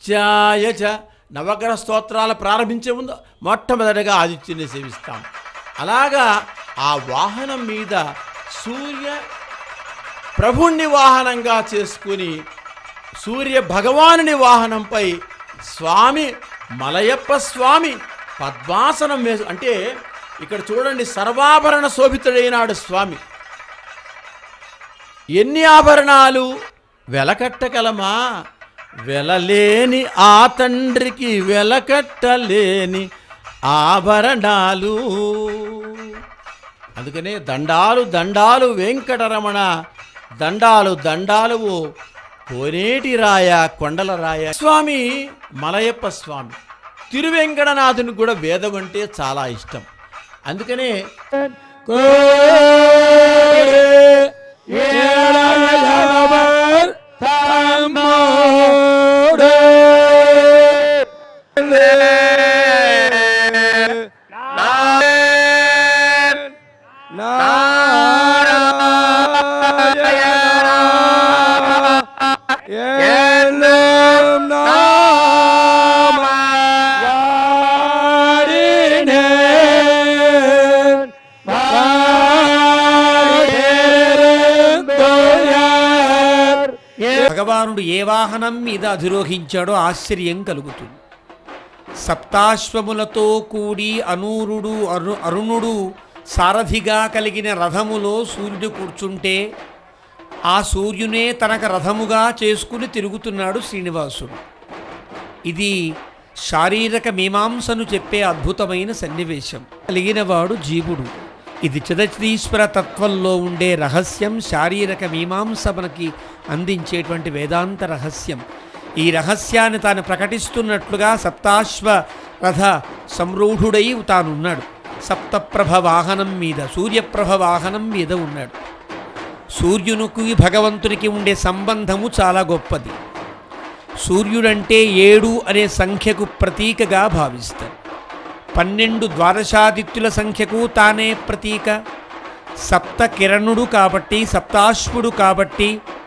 ఆదిత్యాయ చ నవగ్రహ స్తోత్రాలు ప్రారంభించే ముందు మొట్టమొదటిగా ఆదిత్యుని సేవిస్తాం అలాగా ఆ వాహనం మీద సూర్య ప్రభుణ్ణి వాహనంగా చేసుకుని సూర్య భగవానుని వాహనంపై స్వామి మలయప్ప స్వామి పద్మాసనం వేసు అంటే ఇక్కడ చూడండి సర్వాభరణ శోభితుడైనాడు స్వామి ఎన్ని ఆభరణాలు వెలకట్టగలమా వెలలేని ఆ తండ్రికి వెలకట్టలేని ఆభరణాలు అందుకనే దండాలు దండాలు వెంకటరమణ దండాలు దండాలు ఓ కోనేటి రాయ కొండల రాయ స్వామి మలయప్ప స్వామి తిరువెంకటనాథునికి కూడా వేదం అంటే చాలా ఇష్టం అందుకనే భగవానుడు ఏ వాహనం మీద అధిరోహించాడో ఆశ్చర్యం కలుగుతుంది సప్తాశ్వములతో కూడి అనూరుడు అరు అరుణుడు సారథిగా కలిగిన రథములో సూర్యుడు కూర్చుంటే ఆ సూర్యునే తనకు రథముగా చేసుకుని తిరుగుతున్నాడు శ్రీనివాసుడు ఇది శారీరక మీమాంసను చెప్పే అద్భుతమైన సన్నివేశం కలిగినవాడు జీవుడు ఇది చిదచీశ్వర తత్వంలో ఉండే రహస్యం శారీరక మీమాంస మనకి అందించేటువంటి వేదాంత రహస్యం ఈ రహస్యాన్ని తాను ప్రకటిస్తున్నట్లుగా సప్తాశ్వ రథ సంరూఢుడై తానున్నాడు సప్తప్రభ వాహనం మీద సూర్యప్రభ వాహనం మీద ఉన్నాడు సూర్యునికి భగవంతునికి ఉండే సంబంధము చాలా గొప్పది సూర్యుడంటే ఏడు అనే సంఖ్యకు ప్రతీకగా భావిస్తారు పన్నెండు ద్వాదశాదిత్యుల సంఖ్యకు తానే ప్రతీక సప్త కిరణుడు కాబట్టి సప్తాశ్వుడు కాబట్టి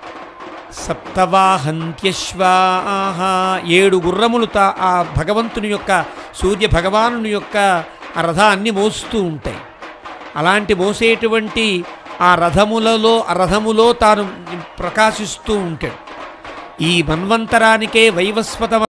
సప్తవాహంత్యశ్వాహ ఏడు గుర్రములు తా ఆ భగవంతుని యొక్క సూర్య భగవానుని యొక్క ఆ రథాన్ని మోస్తూ ఉంటాయి అలాంటి మోసేటువంటి ఆ రథములలో ఆ రథములో తాను ప్రకాశిస్తూ ఉంటాడు ఈ మన్వంతరానికే వైవస్వత